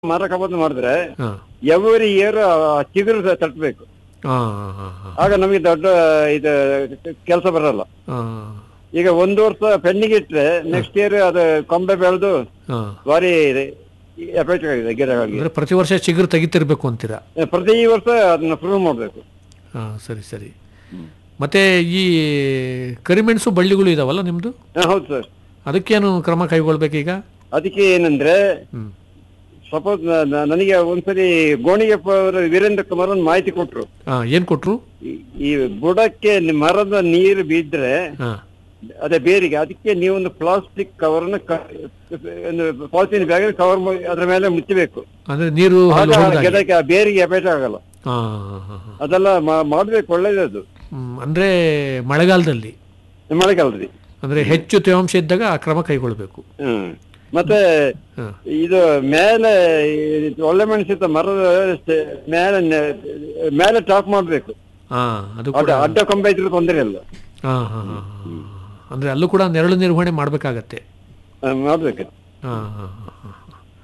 ಮರ ಕಬದ್ದು ಮಾಡಿದ್ರೆ ಹಾ ಎವರಿ ಇಯರ್ ಚಿಗುರು ಸಹ ತಟ್ಟಬೇಕು ಹಾ ಹಾ ಹಾ ಆಗ ನಮಗೆ ದೊಡ್ಡ ಇದು ಕೆಲಸ ಬರಲ್ಲ ಹಾ ಈಗ ಒಂದು ವರ್ಷ ಪೆಂಡಿಂಗ್ ಇಟ್ರೆ ನೆಕ್ಸ್ಟ್ ಇಯರ್ ಅದು ಕೊಂಬೆ ಬೆಳೆದು ಹಾ ಭಾರಿ ಎಫೆಕ್ಟ್ ಆಗಿದೆ ಗಿಡಗಳಿಗೆ ಅಂದ್ರೆ ಪ್ರತಿ ವರ್ಷ ಚಿಗುರು ತೆಗಿತಿರ್ಬೇಕು ಅಂತೀರಾ ಪ್ರತಿ ವರ್ಷ ಅದನ್ನ ಪ್ರೂವ್ ಮಾಡಬೇಕು ಹಾ ಸರಿ ಸರಿ ಮತ್ತೆ ಈ ಕರಿಮೆಣಸು ಬಳ್ಳಿಗಳು ಇದಾವಲ್ಲ ನಿಮ್ದು ಹೌದು ಸರ್ ಅದಕ್ಕೇನು ಕ್ರಮ ಕೈಗೊಳ್ಬೇಕೀಗ ಅದಕ್ಕೆ ಏನಂದ್ರೆ ಹ್ಮ್ ಸಪೋಸ್ ನನಗೆ ಒಂದ್ಸರಿ ಗೋಣಿಗೆಪ್ಪ ಅವರು ವೀರೇಂದ್ರ ಕುಮಾರ್ ಒಂದು ಮಾಹಿತಿ ಕೊಟ್ರು ಹಾ ಏನ್ ಕೊಟ್ರು ಈ- ಈ ಬುಡಕ್ಕೆ ನಿ- ಮರದ ನೀರು ಬಿದ್ರೆ ಹಾ ಅದೇ ಬೇರಿಗೆ ಅದಕ್ಕೆ ನೀವು ಒಂದು ಪ್ಲಾಸ್ಟಿಕ್ ಕವರ್ ಅನ್ನು ಒಂದು ಪಾಲಿಥೀನ್ ಬ್ಯಾಗ್ ಕವರ್ ಅದ್ರ ಮೇಲೆ ಮುಚ್ಚಬೇಕು ಅಂದ್ರೆ ನೀರು ಆಗ ಅಲ್ಲಿ ಹೋಗ್ದಾಗೆ. ಗಿಡಕ್ಕೆ ಆ ಬೇರಿಗೆ ಎಫೆಕ್ಟ್ ಆಗಲ್ಲ ಹಾ ಹಾ, ಹಾ, ಹಾ. ಅದೆಲ್ಲ ಮಾ- ಮಾಡ್ಬೇಕು ಒಳ್ಳೇದದು ಹ್ಮ್, ಅಂದ್ರೆ ಮಳೆಗಾಲದಲ್ಲಿ ಮಳೆಗಾಲದಲ್ಲಿ ಅಂದ್ರೆ ಹೆಚ್ಚು ತೇವಾಂಶ ಇದ್ದಾಗ ಆ ಕ್ರಮ ಕೈಗೊಳ್ಬೇಕು ಹ್ಮ್ ಮತ್ತೆ ಹಾ ಇದು ಮೇಲೆ ಈ ಒಳ್ಳೆ ಮೆಣಸಿತ ಮರದ ಸ- ಮೇಲೆ ನೆ- ಮೇಲೆ ಟಾಪ್ ಮಾಡ್ಬೇಕು ಹಾ ಅದು ಅಡ್ಡ ಕೂಡ ಅಡ್ಡ ಕೊಂಬೆ ಇದ್ರೆ ತೊಂದರೆ ಇಲ್ಲ ಹಾ ಹಾ ಹಾ ಹಾ. ಅಂದ್ರೆ ಅಲ್ಲೂ ಕೂಡ ನೆರಳು ನಿರ್ವಹಣೆ ಮಾಡ್ಬೇಕಾಗತ್ತೆ ಆ, ಮಾಡ್ಬೇಕು ಹಾ ಹಾ ಹಾ, ಹಾ.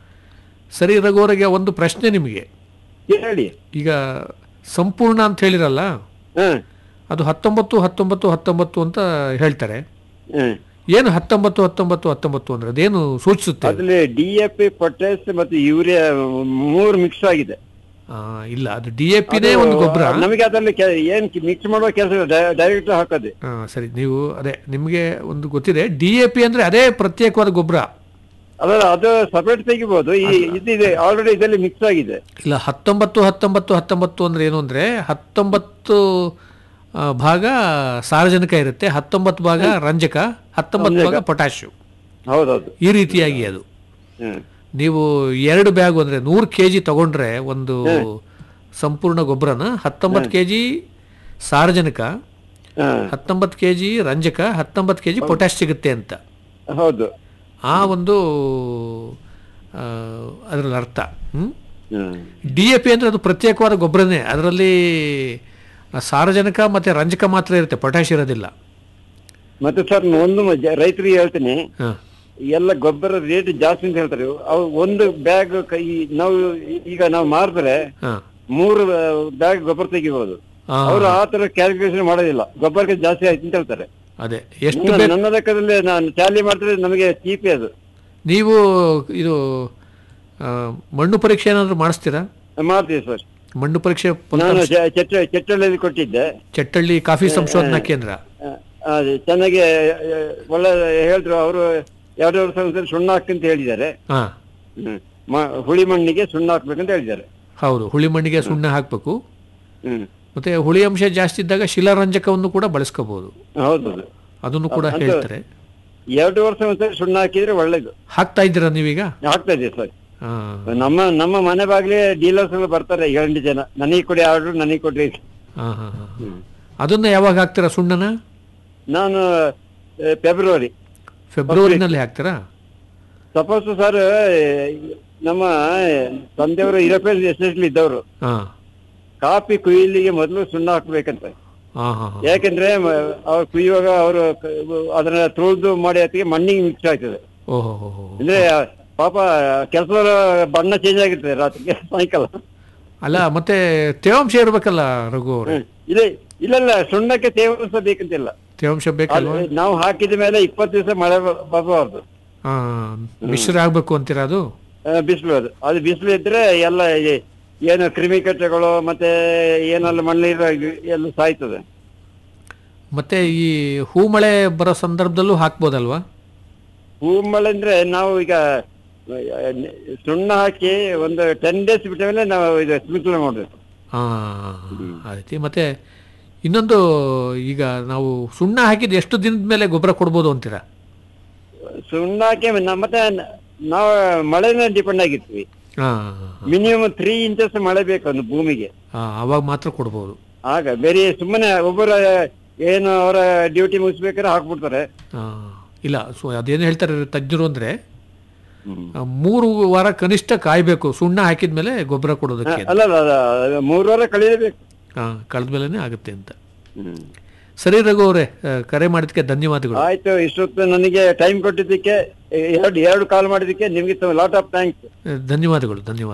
ಸರಿ ರಘುವರಿಗೆ ಒಂದು ಪ್ರಶ್ನೆ ನಿಮಗೆ ಹೇಳಿ ಈಗ ಸಂಪೂರ್ಣ ಅಂತ ಹೇಳಿರಲ್ಲ ಹ್ಮ್ ಅದು ಹತ್ತೊಂಬತ್ತು ಹತ್ತೊಂಬತ್ತು ಹತ್ತೊಂಬತ್ತು ಅಂತ ಹೇಳ್ತಾರೆ ಹ್ಮ್ ಏನು ಹತ್ತೊಂಬತ್ತು ಹತ್ತೊಂಬತ್ತು ಹತ್ತೊಂಬತ್ತು ಅಂದ್ರೆ ಅದೇನು ಸೂಚಿಸುತ್ತೆ ಅದು? ಅದ್ರಲ್ಲಿ ಡಿ ಎ ಪಿ ಪೊಟ್ಯಾಸ್ ಮತ್ತೆ ಯೂರಿಯಾ ಮೂರು ಮಿಕ್ಸ್ ಆಗಿದೆ ಆ, ಇಲ್ಲ ಅದು ಡಿ ಎ ಪಿನೇ ಒಂದು ಗೊಬ್ಬರ ನಮಗೆ ಅದರಲ್ಲಿ ಕೆ- ಏನ್ ಮಿಕ್ಸ್ ಮಾಡುವ ಕೆಲಸ ಡೈರೆಕ್ಟ್ ಹಾಕೋದೆ ಆ, ಸರಿ ನೀವು ಅದೇ ನಿಮಗೆ ಒಂದು ಗೊತ್ತಿದೆ ಡಿ ಎ ಪಿ ಅಂದ್ರೆ ಅದೇ ಪ್ರತ್ಯೇಕವಾದ ಗೊಬ್ಬರ ಅದರ ಅದು ಸಪರೇಟ್ ತೆಗಿಬಹುದು ಈ ಇದಿದೆ ಆಲ್ರೆಡಿ ಇದರಲ್ಲಿ ಮಿಕ್ಸ್ ಆಗಿದೆ ಇಲ್ಲ ಹತ್ತೊಂಬತ್ತು ಹತ್ತೊಂಬತ್ತು ಹತ್ತೊಂಬತ್ತು ಅಂದ್ರೆ ಏನು ಅಂದ್ರೆ ಹತ್ತೊಂಬತ್ತು ಆ, ಭಾಗ ಸಾರಜನಕ ಇರುತ್ತೆ ಹತ್ತೊಂಬತ್ತು ಭಾಗ ರಂಜಕ ಹತ್ತೊಂಬತ್ತು ಭಾಗ ಪೊಟ್ಯಾಶಿಯಂ ಹೌದೌದು ಈ ರೀತಿಯಾಗಿ ಅದು ಹ್ಮ್ ನೀವು ಎರಡು ಬ್ಯಾಗ್ ಅಂದ್ರೆ ನೂರು ಕೆ ಜಿ ತಗೊಂಡ್ರೆ ಒಂದು ಸಂಪೂರ್ಣ ಗೊಬ್ಬರನ ಹತ್ತೊಂಬತ್ತು ಕೆ ಜಿ ಸಾರಜನಕ ಹಾ ಹತ್ತೊಂಬತ್ತು ಕೆ ಜಿ ರಂಜಕ ಹತ್ತೊಂಬತ್ತು ಕೆ ಜಿ ಪೊಟ್ಯಾಶ್ ಸಿಗುತ್ತೆ ಅಂತ ಹೌದು ಆ ಒಂದು ಆ, ಅದರಲ್ಲಿ ಅರ್ಥ ಹ್ಮ್ ಹ್ಮ್ ಡಿ ಎ ಪಿ ಅಂದರೆ ಅದು ಪ್ರತ್ಯೇಕವಾದ ಗೊಬ್ಬರನೇ ಅದರಲ್ಲಿ ಸಾರಜನಕ ಮತ್ತು ರಂಜಕ ಮಾತ್ರ ಇರುತ್ತೆ ಪೊಟ್ಯಾಶ್ ಇರೋದಿಲ್ಲ ಮತ್ತೆ ಸರ್ ಒಂದು ಮ- ಜ- ರೈತರಿಗೆ ಹೇಳ್ತೀನಿ ಹಾಂ ಎಲ್ಲ ಗೊಬ್ಬರ ರೇಟ್ ಜಾಸ್ತಿ ಅಂತ ಹೇಳ್ತಾರೆ ಅವು ಒಂದು ಬ್ಯಾಗ್ ಕೈ ನಾವು ಈ- ಈಗ ನಾವು ಮಾರಿದ್ರೆ ಹಾಂ ಮೂರು ಬ್ಯಾಗ್ ಗೊಬ್ಬರ ತೆಗಿಬಹುದು ಹಾಂ ಅವರು ಆ ತರ ಕ್ಯಾಲ್ಕುಲೇಷನ್ ಮಾಡೋದಿಲ್ಲ ಗೊಬ್ಬರಕ್ಕೆ ಜಾಸ್ತಿ ಆಯ್ತು ಅಂತ ಹೇಳ್ತಾರೆ ಅದೇ ಎಷ್ಟು ನನ್ನ- ಬೇಕು ನನ್ನ ಲೆಕ್ಕದಲ್ಲಿ ನಾನು ಟ್ಯಾಲಿ ಮಾಡ್ತಿದ್ರೆ ನಮಗೆ ಚೀಪೇ ಅದು ನೀವು ಇದು ಆ, ಮಣ್ಣು ಪರೀಕ್ಷೆ ಏನಾದರೂ ಮಾಡಿಸ್ತೀರಾ ಮಾಡ್ತೀವಿ ಸರ್ ಮಣ್ಣು ಪರೀಕ್ಷೆ ನಾನು ಚ- ಚೆಟ್ಟ ಚೆಟ್ಟಳ್ಳಿಯಲ್ಲಿ ಕೊಟ್ಟಿದ್ದೆ ಚಟ್ಟಳ್ಳಿ ಕಾಫಿ ಸಂಶೋಧನಾ ಕೇಂದ್ರ ಆ, ಅದು ಚೆನ್ನಾಗಿ ಆ, ಒಳ್ಳೆ ಹೇಳಿದ್ರು ಅವರು ಎರಡು ವರ್ಷ ಒಂದ್ಸರಿ ಸುಣ್ಣ ಹಾಕಂತ ಹೇಳಿದ್ದಾರೆ ಹಾಂ ಹ್ಮ್. ಮ- ಹುಳಿ ಮಣ್ಣಿಗೆ ಸುಣ್ಣ ಹಾಕ್ಬೇಕಂತ ಹೇಳಿದ್ದಾರೆ ಹೌದು ಹುಳಿ ಮಣ್ಣಿಗೆ ಸುಣ್ಣ ಹಾಕಬೇಕು ಹ್ಮ್ ಮತ್ತು ಹುಳಿ ಅಂಶ ಜಾಸ್ತಿ ಇದ್ದಾಗ ಶಿಲಾರಂಜಕವನ್ನು ಕೂಡ ಬಳಸ್ಕೋಬೋದು ಹೌದೌದು ಅದನ್ನು ಕೂಡ ಹೇಳ್ತಾರೆ ಎರಡು ವರ್ಷ ಒಂದ್ಸರಿ ಸುಣ್ಣ ಹಾಕಿದ್ರೆ ಒಳ್ಳೇದು ಹಾಕ್ತಾ ಇದ್ದೀರಾ ನೀವೀಗ ಆಗ್ತಾ ಇದೆ ಸರ್ ಹಾಂ ನಮ್ಮ ನಮ್ಮ ಮನೆ ಬಾಗಿಲೇ ಡೀಲರ್ಸ್ ಎಲ್ಲ ಬರ್ತಾರೆ ಏಳೆಂಟು ಜನ ನನಗೆ ಕೊಡಿ ಆರ್ಡ್ರು ನನಗೆ ಕೊಡ್ರಿ ಹಾಂ ಹಾಂ ಹಾಂ ಅದನ್ನು ಯಾವಾಗ ಹಾಕ್ತೀರಾ ಸುಣ್ಣನ ನಾನು ಆ, ಫೆಬ್ರವರಿ ಫೆಬ್ರವರಿನಲ್ಲಿ ಹಾಕ್ತೀರಾ ಸಪೋಸ್ ಸರ್ ನಮ್ಮ ತಂದೆಯವರು ಯುರೋಪಿಯನ್ ಎಸ್ಟೇಟ್ಲಿ ಇದ್ದವರು ಹಾಂ ಕಾಫಿ ಕುಯ್ಲಿಗೆ ಮೊದಲು ಸುಣ್ಣ ಹಾಕ್ಬೇಕಂತ ಹಾಂ ಹಾಂ ಹಾಂ ಯಾಕಂದ್ರೆ ಮ- ಅವ್ರು ಕುಯ್ಯುವಾಗ ಅವರು ಅದನ್ನ ತುಳಿದು ಮಾಡಿ ಅದಕ್ಕೆ ಮಣ್ಣಿಗೆ ಮಿಕ್ಸ್ ಆಗ್ತದೆ ಓಹೋ ಹೋ ಹೋ ಅಂದ್ರೆ ಪಾಪ ಕೆಲಸದವರ ಬಣ್ಣ ಚೇಂಜ್ ಆಗಿರ್ತದೆ ರಾತ್ರಿಗೆ ಸಾಯಂಕಾಲ ಅಲ್ಲ ಮತ್ತೆ ತೇವಾಂಶ ಇರ್ಬೇಕಲ್ಲ ರಘು ಅವ್ರೆ ಹ್ಮ್. ಇಲ್ಲ ಇಲ್ಲ ಇಲ್ಲ ಸುಣ್ಣಕ್ಕೆ ತೇವಾಂಶ ಬೇಕಂತಿಲ್ಲ ತೇವಾಂಶ ಬೇಕಲ್ವಾ ಅದು ನಾವು ಹಾಕಿದ ಮೇಲೆ ಇಪ್ಪತ್ತು ದಿವಸ ಮಳೆ ಬ- ಬರಬಾರ್ದು ಹಾಂ ಮಿಶ್ರ ಆಗ್ಬೇಕು ಅಂತೀರಾ ಅದು ಆ, ಬಿಸಿಲು ಅದು ಅದು ಬಿಸಿಲು ಇದ್ರೆ ಎಲ್ಲ ಈ- ಏನು ಕ್ರಿಮಿಕೀಟಗಳು ಮತ್ತೆ ಏನೆಲ್ಲ ಮಣ್ಣಿರ ಎಲ್ಲ ಸಾಯ್ತದೆ ಮತ್ತೆ ಈ ಹೂ ಮಳೆ ಬರೋ ಸಂದರ್ಭದಲ್ಲೂ ಹಾಕ್ಬೋದಲ್ವಾ ಹೂ ಮಳೆ ಅಂದ್ರೆ ನಾವು ಈಗ ಆ, ಸುಣ್ಣ ಹಾಕಿ ಒಂದು ಟೆನ್ ಡೇಸ್ ಬಿಟ್ಟ ಮೇಲೆ ನಾವು ಇದು ಸ್ಪ್ರಿಂಕ್ಲರ್ ಮಾಡಬೇಕು ಹಾಂ ಆ ರೀತಿ ಮತ್ತೆ ಇನ್ನೊಂದು ಈಗ ನಾವು ಸುಣ್ಣ ಹಾಕಿದ ಎಷ್ಟು ದಿನದ ಮೇಲೆ ಗೊಬ್ಬರ ಕೊಡ್ಬೋದು ಅಂತೀರಾ ಸುಣ್ಣ ಹಾಕಿ ನ- ಮತ್ತೆ ನ- ನಾವು ಮಳೆನ ಡಿಪೆಂಡ್ ಆಗಿರ್ತೀವಿ ಹಾಂ ಮಿನಿಮಮ್ ತ್ರೀ ಇಂಚಸ್ ಮಳೆ ಬೇಕು ಒಂದು ಭೂಮಿಗೆ ಹಾಂ ಅವಾಗ ಮಾತ್ರ ಕೊಡ್ಬೋದು ಆಗ ಬೇರೆ ಸುಮ್ಮನೆ ಒಬ್ಬರ ಏನು ಅವರ ಡ್ಯೂಟಿ ಮುಗಿಸ್ಬೇಕಾದ್ರೆ ಹಾಕ್ಬಿಡ್ತಾರೆ ಹಾಂ ಇಲ್ಲ ಸೊ ಅದೇನು ಹೇಳ್ತಾರೆ ತಜ್ಞರು ಅಂದರೆ ಮೂರು ವಾರ ಕನಿಷ್ಠ ಕಾಯಬೇಕು ಸುಣ್ಣ ಹಾಕಿದ ಮೇಲೆ ಗೊಬ್ಬರ ಕೊಡೋದಕ್ಕೆ ಅಲ್ಲ ಅಲ್ಲ ಅಲ್ಲ, ಮೂರು ವಾರ ಕಳೀಲೇಬೇಕು ಹಾಂ ಕಳೆದ ಮೇಲೇ ಆಗುತ್ತೆ ಅಂತ ಸರಿ ರಘು ಅವರೇ ಆ, ಕರೆ ಮಾಡಿದ್ದಕ್ಕೆ ಧನ್ಯವಾದಗಳು ಆಯ್ತು ಇಷ್ಟೊತ್ತು ನನಗೆ ಟೈಮ್ ಕೊಟ್ಟಿದ್ದಕ್ಕೆ ಎರಡು ಎರಡು ಕಾಲ್ ಮಾಡಿದ್ದಕ್ಕೆ ನಿಮ್ಗೆ ಲಾಟ್ ಆಫ್ ಥ್ಯಾಂಕ್ಸ್ ಧನ್ಯವಾದಗಳು ಧನ್ಯವಾದ